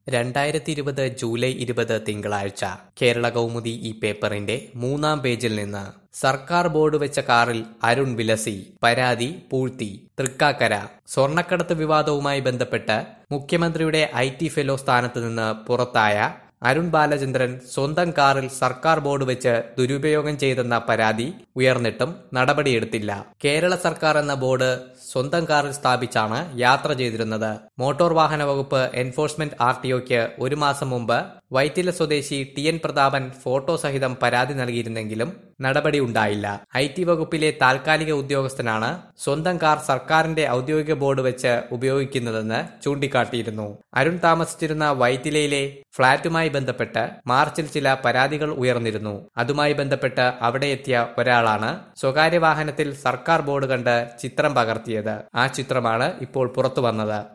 രണ്ടായിരത്തി ഇരുപത് ജൂലൈ ഇരുപത് തിങ്കളാഴ്ച കേരള കൗമുദി ഈ പേപ്പറിന്റെ മൂന്നാം പേജിൽ നിന്ന് സർക്കാർ ബോർഡ് വെച്ച കാറിൽ അരുൺ വിലസി പരാതി പൂഴ്ത്തി തൃക്കാക്കര സ്വർണ്ണക്കടത്ത് വിവാദവുമായി ബന്ധപ്പെട്ട് മുഖ്യമന്ത്രിയുടെ ഐ ടി ഫെലോ സ്ഥാനത്ത് നിന്ന് പുറത്തായ അരുൺ ബാലചന്ദ്രൻ സ്വന്തം കാറിൽ സർക്കാർ ബോർഡ് വെച്ച് ദുരുപയോഗം ചെയ്തെന്ന പരാതി ഉയർന്നിട്ടും നടപടിയെടുത്തില്ല കേരള സർക്കാർ എന്ന ബോർഡ് സ്വന്തം കാറിൽ സ്ഥാപിച്ചാണ് യാത്ര ചെയ്തിരുന്നത് മോട്ടോർ വാഹന വകുപ്പ് എൻഫോഴ്സ്മെന്റ് ആർ ടിഒക്ക് ഒരു മാസം മുമ്പ് വൈറ്റില സ്വദേശി ടി എൻ പ്രതാപൻ ഫോട്ടോ സഹിതം പരാതി നൽകിയിരുന്നെങ്കിലും നടപടി ഉണ്ടായില്ല ഐ ടി വകുപ്പിലെ താൽക്കാലിക ഉദ്യോഗസ്ഥനാണ് സ്വന്തം കാർ സർക്കാരിന്റെ ഔദ്യോഗിക ബോർഡ് വെച്ച് ഉപയോഗിക്കുന്നതെന്ന് ചൂണ്ടിക്കാട്ടിയിരുന്നു അരുൺ താമസിച്ചിരുന്ന വൈറ്റിലയിലെ ഫ്ളാറ്റുമായി ബന്ധപ്പെട്ട് മാർച്ചിൽ ചില പരാതികൾ ഉയർന്നിരുന്നു അതുമായി ബന്ധപ്പെട്ട് അവിടെ എത്തിയ ഒരാളാണ് സ്വകാര്യ വാഹനത്തിൽ സർക്കാർ ബോർഡ് കണ്ട് ചിത്രം പകർത്തിയത് ആ ചിത്രമാണ് ഇപ്പോൾ പുറത്തു വന്നത്